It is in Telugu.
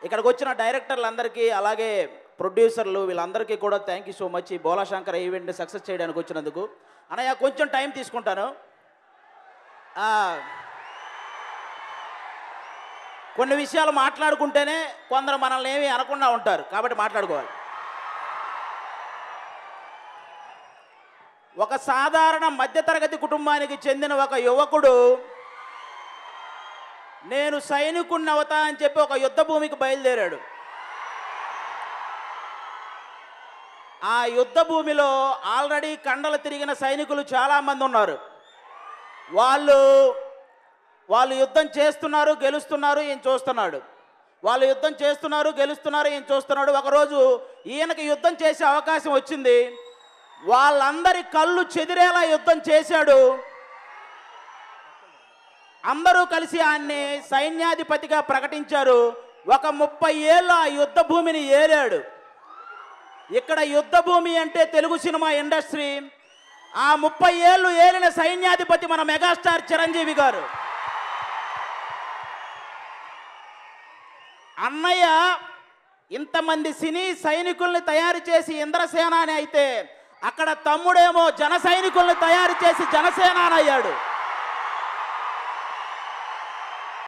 ఇక్కడికి వచ్చిన డైరెక్టర్లందరికీ అలాగే ప్రొడ్యూసర్లు వీళ్ళందరికీ కూడా థ్యాంక్ యూ సో మచ్ ఈ బోలాశంకర్ ఈవెంట్ని సక్సెస్ చేయడానికి వచ్చినందుకు అన్నయ్య కొంచెం టైం తీసుకుంటాను ఆ, కొన్ని విషయాలు మాట్లాడుకుంటేనే కొందరు మనల్ని ఏమీ అనకుండా ఉంటారు కాబట్టి మాట్లాడుకోవాలి ఒక సాధారణ మధ్యతరగతి కుటుంబానికి చెందిన ఒక యువకుడు నేను సైనికుణ్ణి అవుతా అని చెప్పి ఒక యుద్ధ భూమికి బయలుదేరాడు ఆ యుద్ధ భూమిలో ఆల్రెడీ కండలు తిరిగిన సైనికులు చాలామంది ఉన్నారు వాళ్ళు వాళ్ళు యుద్ధం చేస్తున్నారు గెలుస్తున్నారు ఈయన చూస్తున్నాడు వాళ్ళు యుద్ధం చేస్తున్నారు గెలుస్తున్నారు ఈయన చూస్తున్నాడు ఒకరోజు ఈయనకి యుద్ధం చేసే అవకాశం వచ్చింది వాళ్ళందరి కళ్ళు చెదిరేలా యుద్ధం చేశాడు అందరూ కలిసి ఆయన్ని సైన్యాధిపతిగా ప్రకటించారు ఒక ముప్పై ఏళ్ళు ఆ యుద్ధ భూమిని ఏలాడు ఇక్కడ యుద్ధ భూమి అంటే తెలుగు సినిమా ఇండస్ట్రీ ఆ ముప్పై ఏళ్ళు ఏలిన సైన్యాధిపతి మన మెగాస్టార్ చిరంజీవి గారు అన్నయ్య ఇంతమంది సినీ సైనికుల్ని తయారు చేసి ఇంద్రసేన అని అయితే అక్కడ తమ్ముడేమో జన సైనికుల్ని తయారు చేసి జనసేన అని అయ్యాడు